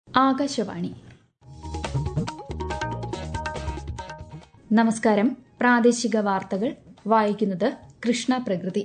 ആകാശവാണി നമസ്കാരം പ്രാദേശിക വാർത്തകൾ വായിക്കുന്നത് കൃഷ്ണ പ്രകൃതി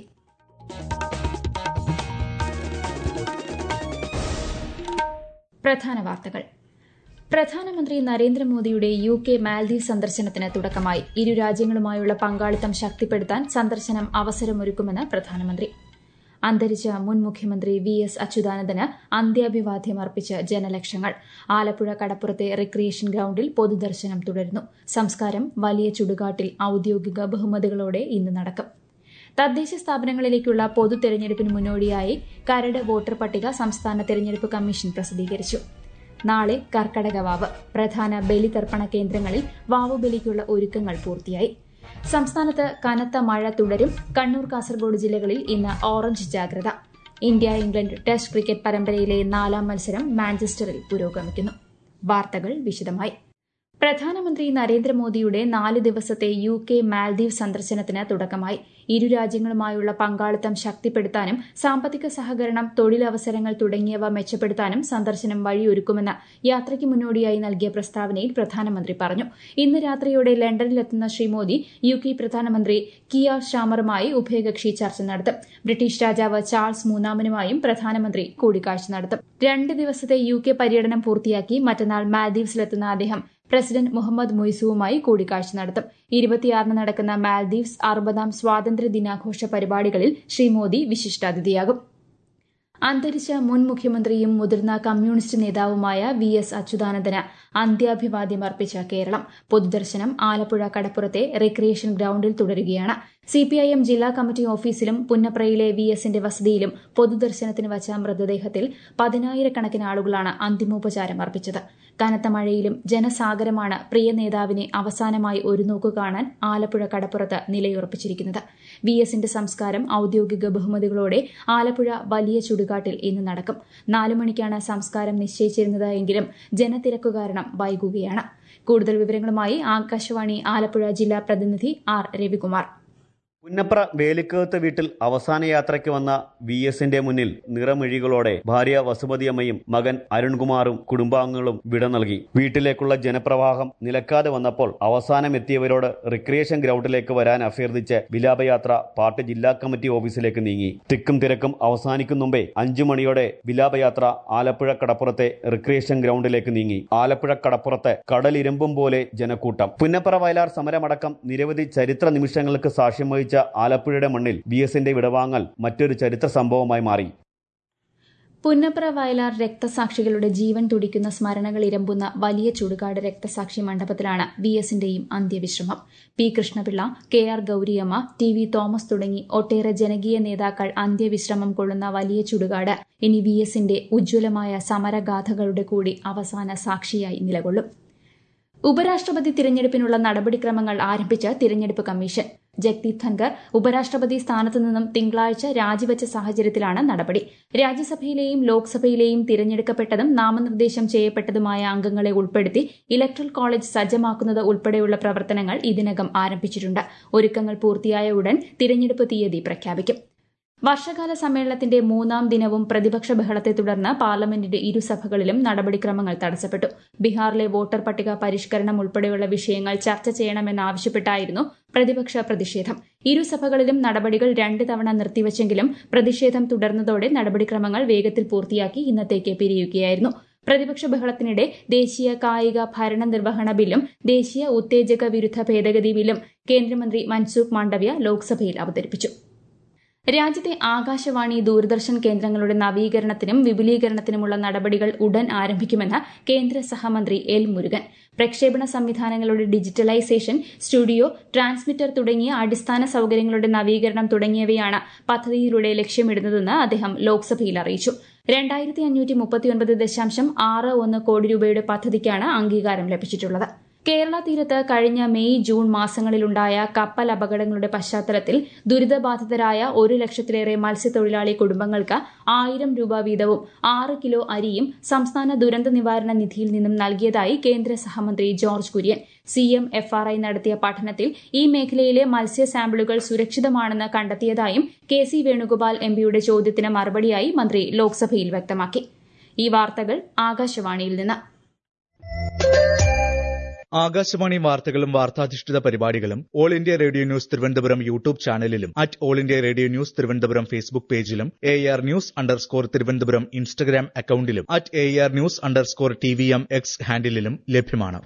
പ്രധാന വാർത്തകൾ പ്രധാനമന്ത്രി നരേന്ദ്രമോദിയുടെ യു കെ മാൽദീവ് സന്ദർശനത്തിന് തുടക്കമായി ഇരു രാജ്യങ്ങളുമായുള്ള പങ്കാളിത്തം ശക്തിപ്പെടുത്താൻ സന്ദർശനം അവസരമൊരുക്കുമെന്ന് പ്രധാനമന്ത്രി അന്തരിച്ച മുൻ മുഖ്യമന്ത്രി വി എസ് അച്യുതാനന്ദന് അന്ത്യാഭിവാദ്യം അർപ്പിച്ച് ജനലക്ഷങ്ങൾ ആലപ്പുഴ കടപ്പുറത്തെ റിക്രിയേഷൻ ഗ്രൌണ്ടിൽ പൊതുദർശനം തുടരുന്നു സംസ്കാരം വലിയ ചുടുകാട്ടിൽ ഔദ്യോഗിക ബഹുമതികളോടെ ഇന്ന് നടക്കും തദ്ദേശ സ്ഥാപനങ്ങളിലേക്കുള്ള പൊതു തെരഞ്ഞെടുപ്പിന് മുന്നോടിയായി കരട് വോട്ടർ പട്ടിക സംസ്ഥാന തെരഞ്ഞെടുപ്പ് കമ്മീഷൻ പ്രസിദ്ധീകരിച്ചു നാളെ കർക്കടക വാവ് പ്രധാന ബലിതർപ്പണ കേന്ദ്രങ്ങളിൽ വാവുബലിക്കുള്ള ഒരുക്കങ്ങൾ പൂർത്തിയായി സംസ്ഥാനത്ത് കനത്ത മഴ തുടരും കണ്ണൂർ കാസർഗോഡ് ജില്ലകളിൽ ഇന്ന് ഓറഞ്ച് ജാഗ്രത ഇന്ത്യ ഇംഗ്ലണ്ട് ടെസ്റ്റ് ക്രിക്കറ്റ് പരമ്പരയിലെ നാലാം മത്സരം മാഞ്ചസ്റ്ററിൽ പുരോഗമിക്കുന്നു വാർത്തകൾ വിശദമായി പ്രധാനമന്ത്രി നരേന്ദ്രമോദിയുടെ നാല് ദിവസത്തെ യു കെ മാൽദീവ് സന്ദർശനത്തിന് തുടക്കമായി ഇരു രാജ്യങ്ങളുമായുള്ള പങ്കാളിത്തം ശക്തിപ്പെടുത്താനും സാമ്പത്തിക സഹകരണം തൊഴിലവസരങ്ങൾ തുടങ്ങിയവ മെച്ചപ്പെടുത്താനും സന്ദർശനം വഴിയൊരുക്കുമെന്ന് യാത്രയ്ക്ക് മുന്നോടിയായി നൽകിയ പ്രസ്താവനയിൽ പ്രധാനമന്ത്രി പറഞ്ഞു ഇന്ന് രാത്രിയോടെ ലണ്ടനിലെത്തുന്ന ശ്രീ മോദി യു കെ പ്രധാനമന്ത്രി കിയ ഷാമറുമായി ഉഭയകക്ഷി ചർച്ച നടത്തും ബ്രിട്ടീഷ് രാജാവ് ചാൾസ് മൂന്നാമനുമായും പ്രധാനമന്ത്രി കൂടിക്കാഴ്ച നടത്തും രണ്ട് ദിവസത്തെ യു കെ പര്യടനം പൂർത്തിയാക്കി മറ്റന്നാൾ മാൽദീവ്സിലെത്തുന്ന അദ്ദേഹം പ്രസിഡന്റ് മുഹമ്മദ് മൊയ്സുവുമായി കൂടിക്കാഴ്ച നടത്തും ഇരുപത്തിയാറിന് നടക്കുന്ന മാൽദീവ്സ് അറുപതാം സ്വാതന്ത്ര്യ ദിനാഘോഷ പരിപാടികളിൽ ശ്രീ മോദി വിശിഷ്ടാതിഥിയാകും അന്തരിച്ച മുൻ മുഖ്യമന്ത്രിയും മുതിർന്ന കമ്മ്യൂണിസ്റ്റ് നേതാവുമായ വി എസ് അച്യുതാനന്ദന് അന്ത്യാഭിവാദ്യം അർപ്പിച്ച കേരളം പൊതുദർശനം ആലപ്പുഴ കടപ്പുറത്തെ റിക്രിയേഷൻ ഗ്രൌണ്ടിൽ തുടരുകയാണ് സിപിഐഎം ജില്ലാ കമ്മിറ്റി ഓഫീസിലും പുന്നപ്രയിലെ വി എസിന്റെ വസതിയിലും പൊതുദർശനത്തിന് വച്ച മൃതദേഹത്തിൽ പതിനായിരക്കണക്കിന് ആളുകളാണ് അന്തിമോപചാരം അർപ്പിച്ചത് കനത്ത മഴയിലും ജനസാഗരമാണ് പ്രിയ നേതാവിനെ അവസാനമായി ഒരു നോക്കു കാണാൻ ആലപ്പുഴ കടപ്പുറത്ത് നിലയുറപ്പിച്ചിരിക്കുന്നത് വി എസിന്റെ സംസ്കാരം ഔദ്യോഗിക ബഹുമതികളോടെ ആലപ്പുഴ വലിയ ചുടുകാട്ടിൽ ഇന്ന് നടക്കും നാലു മണിക്കാണ് സംസ്കാരം നിശ്ചയിച്ചിരുന്നത് എങ്കിലും ജനത്തിരക്കു കാരണം വൈകുകയാണ് കൂടുതൽ വിവരങ്ങളുമായി ആകാശവാണി ആലപ്പുഴ ജില്ലാ പ്രതിനിധി ആർ രവികുമാർ പുന്നപ്ര വേലിക്കകത്ത് വീട്ടിൽ അവസാന യാത്രയ്ക്ക് വന്ന വി എസിന്റെ മുന്നിൽ നിറമിഴികളോടെ ഭാര്യ വസുപതിയമ്മയും മകൻ അരുൺകുമാറും കുടുംബാംഗങ്ങളും വിട നൽകി വീട്ടിലേക്കുള്ള ജനപ്രവാഹം നിലക്കാതെ വന്നപ്പോൾ അവസാനം എത്തിയവരോട് റിക്രിയേഷൻ ഗ്രൌണ്ടിലേക്ക് വരാൻ അഭ്യർത്ഥിച്ച് വിലാപയാത്ര പാർട്ടി ജില്ലാ കമ്മിറ്റി ഓഫീസിലേക്ക് നീങ്ങി തിക്കും തിരക്കും അവസാനിക്കും മുമ്പേ അഞ്ചു മണിയോടെ വിലാപയാത്ര ആലപ്പുഴ കടപ്പുറത്തെ റിക്രിയേഷൻ ഗ്രൌണ്ടിലേക്ക് നീങ്ങി ആലപ്പുഴ കടപ്പുറത്ത് കടലിരമ്പും പോലെ ജനക്കൂട്ടം പുന്നപ്ര വയലാർ സമരമടക്കം നിരവധി ചരിത്ര നിമിഷങ്ങൾക്ക് സാക്ഷ്യം വഹിച്ച ആലപ്പുഴയുടെ മണ്ണിൽ ബി എസിന്റെ വിടവാങ്ങൽ മറ്റൊരു ചരിത്ര സംഭവമായി മാറി പുന്നപ്ര വയലാർ രക്തസാക്ഷികളുടെ ജീവൻ തുടിക്കുന്ന സ്മരണകൾ ഇരമ്പുന്ന വലിയ ചുടുകാട് രക്തസാക്ഷി മണ്ഡപത്തിലാണ് വി എസിന്റെയും അന്ത്യവിശ്രമം P Krishnapillai K R Gouriamma T V Thomas തുടങ്ങി ഒട്ടേറെ ജനകീയ നേതാക്കൾ അന്ത്യവിശ്രമം കൊള്ളുന്ന വലിയ ചുടുകാട് ഇനി വി എസിന്റെ ഉജ്ജ്വലമായ സമരഗാഥകളുടെ കൂടി അവസാന സാക്ഷിയായി നിലകൊള്ളും ഉപരാഷ്ട്രപതി തിരഞ്ഞെടുപ്പിനുള്ള നടപടിക്രമങ്ങൾ ആരംഭിച്ച് തിരഞ്ഞെടുപ്പ് കമ്മീഷൻ ജഗ്ദീപ് ധൻകർ ഉപരാഷ്ട്രപതി സ്ഥാനത്തു നിന്നും തിങ്കളാഴ്ച രാജിവച്ച സാഹചര്യത്തിലാണ് നടപടി രാജ്യസഭയിലെയും ലോക്സഭയിലെയും തിരഞ്ഞെടുക്കപ്പെട്ടതും നാമനിർദ്ദേശം ചെയ്യപ്പെട്ടതുമായ അംഗങ്ങളെ ഉൾപ്പെടുത്തി ഇലക്ട്രൽ കോളേജ് സജ്ജമാക്കുന്നത് ഉൾപ്പെടെയുള്ള പ്രവർത്തനങ്ങൾ ഇതിനകം ആരംഭിച്ചിട്ടുണ്ട് ഒരുക്കങ്ങൾ പൂർത്തിയായ ഉടൻ തിരഞ്ഞെടുപ്പ് തീയതി പ്രഖ്യാപിക്കും വർഷകാല സമ്മേളനത്തിന്റെ മൂന്നാം ദിനവും പ്രതിപക്ഷ ബഹളത്തെ തുടർന്ന് പാർലമെന്റിന്റെ ഇരുസഭകളിലും നടപടിക്രമങ്ങൾ തടസ്സപ്പെട്ടു ബീഹാറിലെ വോട്ടർ പട്ടിക പരിഷ്കരണം ഉൾപ്പെടെയുള്ള വിഷയങ്ങൾ ചർച്ച ചെയ്യണമെന്നാവശ്യപ്പെട്ടായിരുന്നു പ്രതിപക്ഷ പ്രതിഷേധം ഇരുസഭകളിലും നടപടികൾ രണ്ട് തവണ നിർത്തിവച്ചെങ്കിലും പ്രതിഷേധം തുടർന്നതോടെ നടപടിക്രമങ്ങൾ വേഗത്തിൽ പൂർത്തിയാക്കി ഇന്നത്തേക്ക് പിരിയുകയായിരുന്നു പ്രതിപക്ഷ ബഹളത്തിനിടെ ദേശീയ കായിക ഭരണ നിർവഹണ ബില്ലും ദേശീയ ഉത്തേജക വിരുദ്ധ ഭേദഗതി ബില്ലും കേന്ദ്രമന്ത്രി മൻസുഖ് മാണ്ഡവ്യ ലോക്സഭയിൽ അവതരിപ്പിച്ചു രാജ്യത്തെ ആകാശവാണി ദൂരദർശൻ കേന്ദ്രങ്ങളുടെ നവീകരണത്തിനും വിപുലീകരണത്തിനുമുള്ള നടപടികൾ ഉടൻ ആരംഭിക്കുമെന്ന് കേന്ദ്ര സഹമന്ത്രി എൽ മുരുകൻ പ്രക്ഷേപണ സംവിധാനങ്ങളുടെ ഡിജിറ്റലൈസേഷൻ സ്റ്റുഡിയോ ട്രാൻസ്മിറ്റർ തുടങ്ങിയ അടിസ്ഥാന സൌകര്യങ്ങളുടെ നവീകരണം തുടങ്ങിയവയാണ് പദ്ധതിയിലൂടെ ലക്ഷ്യമിടുന്നതെന്ന് അദ്ദേഹം ലോക്സഭയിൽ അറിയിച്ചു രണ്ടായിരത്തി അഞ്ഞൂറ്റി മുപ്പത്തിയൊൻപത് ദശാംശം ആറ് ഒന്ന് കോടി രൂപയുടെ പദ്ധതിക്കാണ് അംഗീകാരം ലഭിച്ചിട്ടുള്ളത് കേരള തീരത്ത് കഴിഞ്ഞ മെയ് ജൂൺ മാസങ്ങളിലുണ്ടായ കപ്പൽ അപകടങ്ങളുടെ പശ്ചാത്തലത്തിൽ ദുരിതബാധിതരായ ഒരു ലക്ഷത്തിലേറെ മത്സ്യത്തൊഴിലാളി കുടുംബങ്ങൾക്ക് ആയിരം രൂപ വീതവും ആറ് കിലോ അരിയും സംസ്ഥാന ദുരന്ത നിവാരണ നിധിയിൽ നിന്നും നൽകിയതായി കേന്ദ്ര സഹമന്ത്രി George Kurian C M F R I നടത്തിയ പഠനത്തിൽ ഈ മേഖലയിലെ മത്സ്യ സാമ്പിളുകൾ സുരക്ഷിതമാണെന്ന് കണ്ടെത്തിയതായും കെ സി വേണുഗോപാൽ എംപിയുടെ ചോദ്യത്തിന് മറുപടിയായി മന്ത്രി ലോക്സഭയിൽ വ്യക്തമാക്കി ഈ വാർത്തകൾ ആകാശവാണിയിൽ നിന്ന് ആകാശവാണി വാർത്തകളും വാർത്താധിഷ്ഠിത പരിപാടികളും all India radio news Thiruvananthapuram YouTube ചാനലിലും at all India radio news Thiruvananthapuram Facebook പേജിലും A R news underscore Thiruvananthapuram Instagram അക്കൌണ്ടിലും at A R news underscore T V M X ഹാൻഡിലും ലഭ്യമാണ്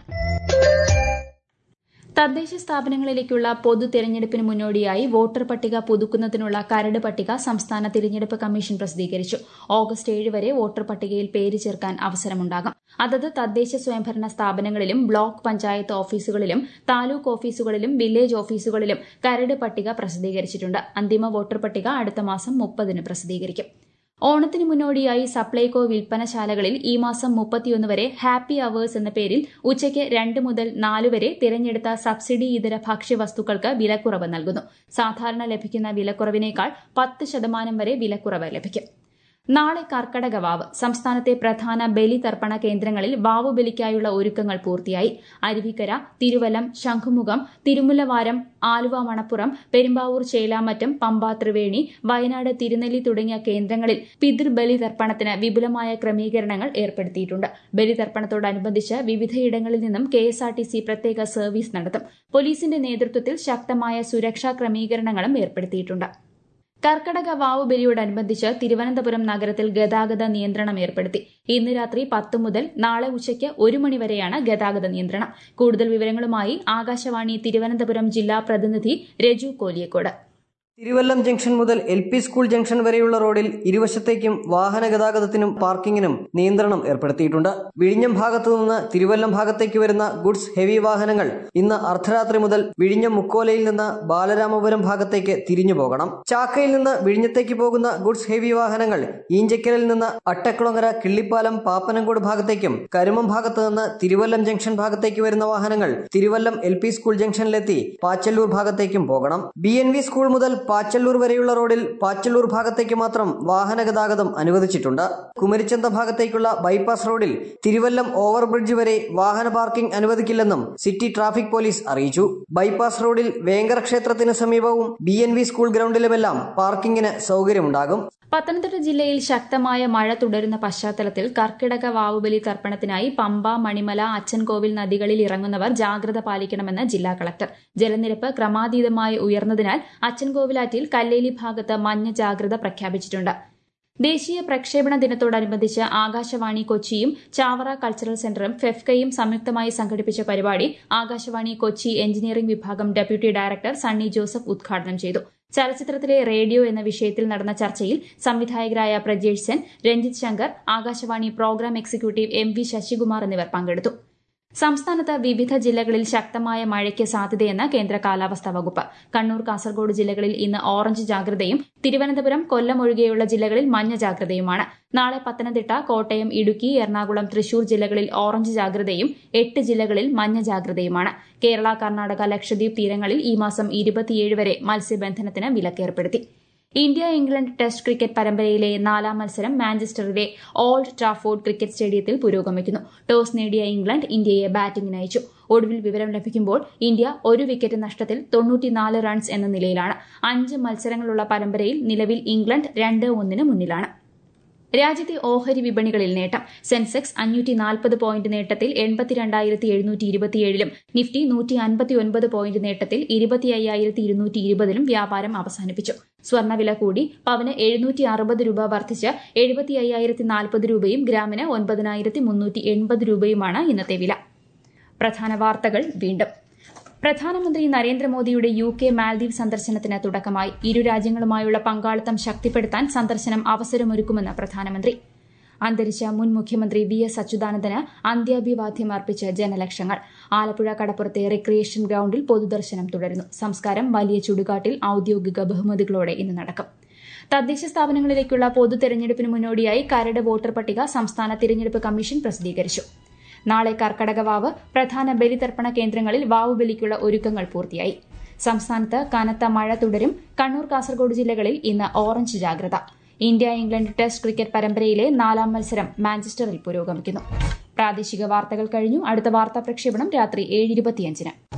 തദ്ദേശ സ്ഥാപനങ്ങളിലേക്കുള്ള പൊതു തെരഞ്ഞെടുപ്പിന് മുന്നോടിയായി വോട്ടർ പട്ടിക പുതുക്കുന്നതിനുള്ള കരട് പട്ടിക സംസ്ഥാന തിരഞ്ഞെടുപ്പ് കമ്മീഷൻ പ്രസിദ്ധീകരിച്ചു ഓഗസ്റ്റ് ഏഴ് വരെ വോട്ടർ പട്ടികയിൽ പേര് ചേർക്കാൻ അവസരമുണ്ടാകും അതത് തദ്ദേശ സ്വയംഭരണ സ്ഥാപനങ്ങളിലും ബ്ലോക്ക് പഞ്ചായത്ത് ഓഫീസുകളിലും താലൂക്ക് ഓഫീസുകളിലും വില്ലേജ് ഓഫീസുകളിലും കരട് പട്ടിക പ്രസിദ്ധീകരിച്ചിട്ടുണ്ട് അന്തിമ വോട്ടർ പട്ടിക അടുത്ത മാസം മുപ്പതിന് പ്രസിദ്ധീകരിക്കും ഓണത്തിന് മുന്നോടിയായി സപ്ലൈകോ വിൽപ്പനശാലകളിൽ ഈ മാസം മുപ്പത്തിയൊന്ന് വരെ ഹാപ്പി അവേഴ്സ് എന്ന പേരിൽ ഉച്ചയ്ക്ക് രണ്ട് മുതൽ നാല് വരെ തിരഞ്ഞെടുത്ത സബ്സിഡി ഇതര ഭക്ഷ്യവസ്തുക്കൾക്ക് വിലക്കുറവ് നൽകുന്നു സാധാരണ ലഭിക്കുന്ന വിലക്കുറവിനേക്കാൾ പത്ത് ശതമാനം വരെ വിലക്കുറവ് ലഭിക്കും നാളെ കർക്കടക വാവ് സംസ്ഥാനത്തെ പ്രധാന ബലിതർപ്പണ കേന്ദ്രങ്ങളിൽ വാവു ബലിക്കായുള്ള ഒരുക്കങ്ങൾ പൂർത്തിയായി അരുവിക്കര തിരുവല്ലം ശംഖുമുഖം തിരുമുല്ലവാരം ആലുവ മണപ്പുറം പെരുമ്പാവൂർ ചേലാമറ്റം പമ്പ ത്രിവേണി വയനാട് തിരുനെല്ലി തുടങ്ങിയ കേന്ദ്രങ്ങളിൽ പിതൃബലി തർപ്പണത്തിന് വിപുലമായ ക്രമീകരണങ്ങൾ ഏർപ്പെടുത്തിയിട്ടുണ്ട് ബലിതർപ്പണത്തോടനുബന്ധിച്ച് വിവിധയിടങ്ങളിൽ നിന്നും കെഎസ്ആർടിസി പ്രത്യേക സർവീസ് നടത്തും പോലീസിന്റെ നേതൃത്വത്തിൽ ശക്തമായ സുരക്ഷാ ക്രമീകരണങ്ങളും ഏർപ്പെടുത്തിയിട്ടുണ്ട് കർക്കടക വാവു ബലിയോടനുബന്ധിച്ച് തിരുവനന്തപുരം നഗരത്തിൽ ഗതാഗത നിയന്ത്രണം ഏർപ്പെടുത്തി ഇന്ന് രാത്രി പത്ത് മുതൽ നാളെ ഉച്ചയ്ക്ക് ഒരു മണിവരെയാണ് ഗതാഗത നിയന്ത്രണം കൂടുതൽ വിവരങ്ങളുമായി ആകാശവാണി തിരുവനന്തപുരം ജില്ലാ പ്രതിനിധി രജു കോലിയക്കോട് തിരുവല്ലം ജംഗ്ഷൻ മുതൽ എൽ പി സ്കൂൾ ജംഗ്ഷൻ വരെയുള്ള റോഡിൽ ഇരുവശത്തേക്കും വാഹന ഗതാഗതത്തിനും പാർക്കിങ്ങിനും നിയന്ത്രണം ഏർപ്പെടുത്തിയിട്ടുണ്ട് വിഴിഞ്ഞം ഭാഗത്തു നിന്ന് തിരുവല്ലം ഭാഗത്തേക്ക് വരുന്ന ഗുഡ്സ് ഹെവി വാഹനങ്ങൾ ഇന്ന് അർദ്ധരാത്രി മുതൽ വിഴിഞ്ഞം മുക്കോലയിൽ നിന്ന് ബാലരാമപുരം ഭാഗത്തേക്ക് തിരിഞ്ഞു പോകണം ചാക്കയിൽ നിന്ന് വിഴിഞ്ഞത്തേക്ക് പോകുന്ന ഗുഡ്സ് ഹെവി വാഹനങ്ങൾ ഈഞ്ചക്കലിൽ നിന്ന് അട്ടക്കുളങ്ങര കിള്ളിപ്പാലം പാപ്പനംകോട് ഭാഗത്തേക്കും കരുമം ഭാഗത്തു നിന്ന് തിരുവല്ലം ജംഗ്ഷൻ ഭാഗത്തേക്ക് വരുന്ന വാഹനങ്ങൾ തിരുവല്ലം എൽ പി സ്കൂൾ ജംഗ്ഷനിലെത്തി പാച്ചല്ലൂർ ഭാഗത്തേക്കും പോകണം ബി എൻ വി സ്കൂൾ മുതൽ പാച്ചല്ലൂർ വരെയുള്ള റോഡിൽ പാച്ചല്ലൂർ ഭാഗത്തേക്ക് മാത്രം വാഹന ഗതാഗതം അനുവദിച്ചിട്ടുണ്ട് കുമരിച്ചന്ത ഭാഗത്തേക്കുള്ള ബൈപ്പാസ് റോഡിൽ തിരുവല്ലം ഓവർബ്രിഡ്ജ് വരെ വാഹന പാർക്കിംഗ് അനുവദിക്കില്ലെന്നും സിറ്റി ട്രാഫിക് പോലീസ് അറിയിച്ചു ബൈപ്പാസ് റോഡിൽ വേങ്കർ ക്ഷേത്രത്തിന് സമീപവും ബി എൻ വി സ്കൂൾ ഗ്രൌണ്ടിലുമെല്ലാം പാർക്കിംഗിന് സൗകര്യമുണ്ടാകും പത്തനംതിട്ട ജില്ലയിൽ ശക്തമായ മഴ തുടരുന്ന പശ്ചാത്തലത്തിൽ കർക്കിടക വാവുബലി തർപ്പണത്തിനായി പമ്പ മണിമല അച്ചൻകോവിൽ നദികളിൽ ഇറങ്ങുന്നവർ ജാഗ്രത പാലിക്കണമെന്ന് ജില്ലാ കളക്ടർ ജലനിരപ്പ് ക്രമാതീതമായി ഉയർന്നതിനാൽ അച്ചൻകോവിലാറ്റിൽ കല്ലേലി ഭാഗത്ത് മഞ്ഞ ജാഗ്രത പ്രഖ്യാപിച്ചിട്ടുണ്ട് ദേശീയ പ്രക്ഷേപണ ദിനത്തോടനുബന്ധിച്ച് ആകാശവാണി കൊച്ചിയും ചാവറ കൾച്ചറൽ സെന്ററും ഫെഫ്കയും സംയുക്തമായി സംഘടിപ്പിച്ച പരിപാടി ആകാശവാണി കൊച്ചി എഞ്ചിനീയറിംഗ് വിഭാഗം ഡെപ്യൂട്ടി ഡയറക്ടർ സണ്ണി ജോസഫ് ഉദ്ഘാടനം ചെയ്തു ചലച്ചിത്രത്തിലെ റേഡിയോ എന്ന വിഷയത്തിൽ നടന്ന ചർച്ചയിൽ സംവിധായകരായ Prajesh Sen Ranjith Sankar Akashvani programme executive M V Sasikumar എന്നിവർ പങ്കെടുത്തു സംസ്ഥാനത്ത് വിവിധ ജില്ലകളിൽ ശക്തമായ മഴയ്ക്ക് സാധ്യതയെന്ന് കേന്ദ്ര കാലാവസ്ഥാ വകുപ്പ് കണ്ണൂർ കാസർഗോഡ് ജില്ലകളിൽ ഇന്ന് ഓറഞ്ച് ജാഗ്രതയും തിരുവനന്തപുരം കൊല്ലം ഒഴികെയുള്ള ജില്ലകളിൽ മഞ്ഞ ജാഗ്രതയുമാണ് നാളെ പത്തനംതിട്ട കോട്ടയം ഇടുക്കി എറണാകുളം തൃശൂർ ജില്ലകളിൽ ഓറഞ്ച് ജാഗ്രതയും എട്ട് ജില്ലകളിൽ മഞ്ഞ ജാഗ്രതയുമാണ് കേരള കർണാടക ലക്ഷദ്വീപ് തീരങ്ങളിൽ ഈ മാസം ഇരുപത്തിയേഴ് വരെ മത്സ്യബന്ധനത്തിന് വിലക്കേർപ്പെടുത്തി ഇന്ത്യ ഇംഗ്ലണ്ട് ടെസ്റ്റ് ക്രിക്കറ്റ് പരമ്പരയിലെ നാലാം മത്സരം മാഞ്ചസ്റ്ററിലെ ഓൾഡ് ട്രാഫോർഡ് ക്രിക്കറ്റ് സ്റ്റേഡിയത്തിൽ പുരോഗമിക്കുന്നു ടോസ് നേടിയ ഇംഗ്ലണ്ട് ഇന്ത്യയെ ബാറ്റിംഗിന് അയച്ചു ഒടുവിൽ വിവരം ലഭിക്കുമ്പോൾ ഇന്ത്യ ഒരു വിക്കറ്റ് നഷ്ടത്തിൽ തൊണ്ണൂറ്റിനാല് റൺസ് എന്ന നിലയിലാണ് അഞ്ച് മത്സരങ്ങളുള്ള പരമ്പരയിൽ നിലവിൽ ഇംഗ്ലണ്ട് രണ്ട് ഒന്നിന് മുന്നിലാണ് രാജ്യത്തെ ഓഹരി വിപണികളിൽ നേട്ടം സെൻസെക്സ് അഞ്ഞൂറ്റി നാൽപ്പത് പോയിന്റ് നേട്ടത്തിൽ എൺപത്തിരണ്ടായിരത്തി എഴുന്നൂറ്റി ഇരുപത്തിയേഴിലും നിഫ്റ്റി നൂറ്റി അൻപത്തിയൊൻപത് പോയിന്റ് നേട്ടത്തിൽ ഇരുപത്തി അയ്യായിരത്തി ഇരുന്നൂറ്റി ഇരുപതിലും വ്യാപാരം അവസാനിപ്പിച്ചു സ്വർണ്ണവില കൂടി പവന് എഴുന്നൂറ്റി അറുപത് രൂപ വർദ്ധിച്ച് എഴുപത്തി അയ്യായിരത്തി നാൽപ്പത് രൂപയും ഗ്രാമിന് ഒൻപതിനായിരത്തി മുന്നൂറ്റി എൺപത് രൂപയുമാണ് ഇന്നത്തെ വില പ്രധാന വാർത്തകൾ വീണ്ടും പ്രധാനമന്ത്രി നരേന്ദ്രമോദിയുടെ യു കെ മാൽദ്വീപ് സന്ദർശനത്തിന് തുടക്കമായി ഇരു രാജ്യങ്ങളുമായുള്ള പങ്കാളിത്തം ശക്തിപ്പെടുത്താൻ സന്ദർശനം അവസരമൊരുക്കുമെന്ന് പ്രധാനമന്ത്രി അന്തരിച്ച മുൻ മുഖ്യമന്ത്രി വി എസ് അച്യുതാനന്ദന് അന്ത്യാഭിവാദ്യം അർപ്പിച്ച് ജനലക്ഷങ്ങൾ ആലപ്പുഴ കടപ്പുറത്തെ റിക്രിയേഷൻ ഗ്രൌണ്ടിൽ പൊതുദർശനം തുടരുന്നു സംസ്കാരം വലിയ ചുടുകാട്ടിൽ ഔദ്യോഗിക ബഹുമതികളോടെ ഇന്ന് നടക്കും തദ്ദേശ സ്ഥാപനങ്ങളിലേക്കുള്ള പൊതു തെരഞ്ഞെടുപ്പിന് മുന്നോടിയായി കരട് വോട്ടർ പട്ടിക സംസ്ഥാന തിരഞ്ഞെടുപ്പ് കമ്മീഷൻ പ്രസിദ്ധീകരിച്ചു നാളെ കർക്കടകവാവ് പ്രധാന ബലിതർപ്പണ കേന്ദ്രങ്ങളിൽ വാവു ബലിക്കുള്ള ഒരുക്കങ്ങൾ പൂർത്തിയായി സംസ്ഥാനത്ത് കനത്ത മഴ തുടരും കണ്ണൂർ കാസർഗോഡ് ജില്ലകളിൽ ഇന്ന് ഓറഞ്ച് ജാഗ്രത ഇന്ത്യ ഇംഗ്ലണ്ട് ടെസ്റ്റ് ക്രിക്കറ്റ് പരമ്പരയിലെ നാലാം മത്സരം മാഞ്ചസ്റ്ററിൽ പുരോഗമിക്കുന്നു പ്രാദേശിക വാർത്തകൾ കഴിഞ്ഞു അടുത്ത വാർത്താ പ്രക്ഷേപണം രാത്രി ഏഴ് ഇരുപത്തിയഞ്ചിന്